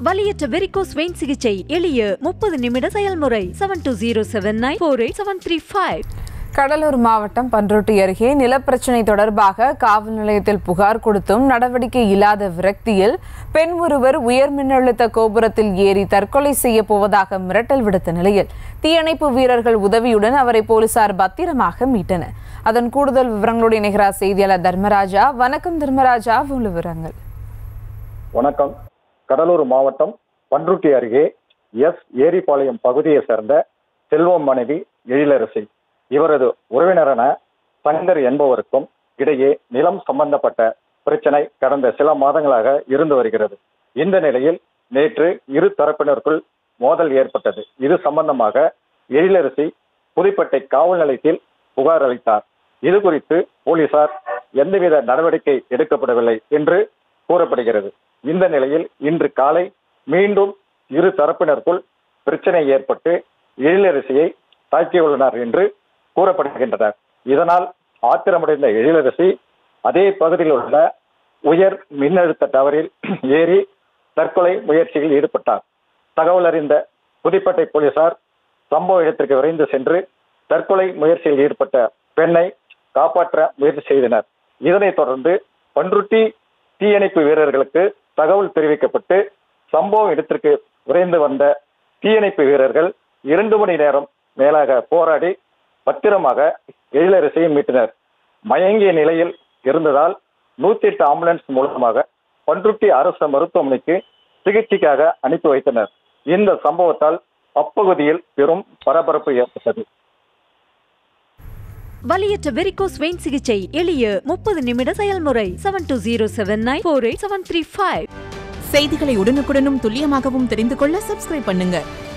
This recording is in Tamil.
வலியற்ற வெரிகோஸ் வெயின் சிகிச்சை எளிய முப்பது நிமிட செயல்முறை seven two zero seven nine four eight seven three five Cuddalore மாவட்டம் பன்ருட்டி அருகே நிலப்பிரச்சினை தொடர்பாக காவல் நிலையத்தில் புகார் கொடுத்தும் நடவடிக்கை இல்லாத விரக்தியில் பெண் ஒருவர் உயர் மின்னழுத்த கோபுரத்தில் ஏறி தற்கொலை செய்ய போவதாக மிரட்டல் விடுத்த நிலையில் தீயணைப்பு வீரர்கள் உதவியுடன் அவரை போலீசார் பத்திரமாக மீட்டனர் அதன் கூடுதல் விவரங்களோடு இணைகிறார் செய்தியாளர் தர்மராஜா வணக்கம் தர்மராஜா உள்ள விவரங்கள் வணக்கம் கடலூர் மாவட்டம் பன்ருட்டி அருகே எஸ் ஏரிபாளையம் பகுதியை சேர்ந்த செல்வம் மனைவி எழிலரசி இவரது உறவினரான சங்கர் என்பவருக்கும் இடையே நிலம் சம்பந்தப்பட்ட பிரச்சனை கடந்த சில மாதங்களாக இருந்து வருகிறது இந்த நிலையில் நேற்று இரு தரப்பினருக்குள் மோதல் ஏற்பட்டது இது சம்பந்தமாக எழிலரசி புதுப்பேட்டை காவல் நிலையத்தில் புகார் அளித்தார் இது குறித்து போலீசார் எந்தவித நடவடிக்கை எடுக்கப்படவில்லை என்று கூறப்படுகிறது இந்த நிலையில் இன்று காலை மீண்டும் இரு தரப்பினருக்குள் பிரச்சனை ஏற்பட்டு எழிலரசியை தாக்கியுள்ளனர் என்று கூறப்படுகின்றனர் இதனால் ஆத்திரமடைந்த எழிலரசி அதே பகுதியில் உள்ள உயர் மின்னழுத்த டவரில் ஏறி தற்கொலை முயற்சியில் ஈடுபட்டார் தகவல் அறிந்த புதுப்பேட்டை போலீசார் சம்பவ இடத்திற்கு விரைந்து சென்று தற்கொலை முயற்சியில் ஈடுபட்ட பெண்ணை காப்பாற்ற முயற்சி செய்தனர் இதனைத் தொடர்ந்து பன்ருட்டி தீயணைப்பு வீரர்களுக்கு தகவல் தெரிவிக்கப்பட்டு சம்பவ இடத்திற்கு விரைந்து வந்த தீயணைப்பு வீரர்கள் இரண்டு மணி நேரம் மேலாக போராடி பத்திரமாக எழிலரசியை மீட்டனர் மயங்கிய நிலையில் இருந்ததால் நூத்தி எட்டு ஆம்புலன்ஸ் மூலமாக பன்ருட்டி அரசு மருத்துவமனைக்கு சிகிச்சைக்காக அனுப்பி வைத்தனர் இந்த சம்பவத்தால் அப்பகுதியில் பெரும் பரபரப்பு ஏற்பட்டது வலியற்ற வெரிகோஸ் வெயின் சிகிச்சை எளிய முப்பது நிமிட செயல்முறை seven two zero seven nine four eight seven three five செய்திகளை உடனுக்குடனும் துல்லியமாகவும் தெரிந்து கொள்ள சப்ஸ்கிரைப் பண்ணுங்க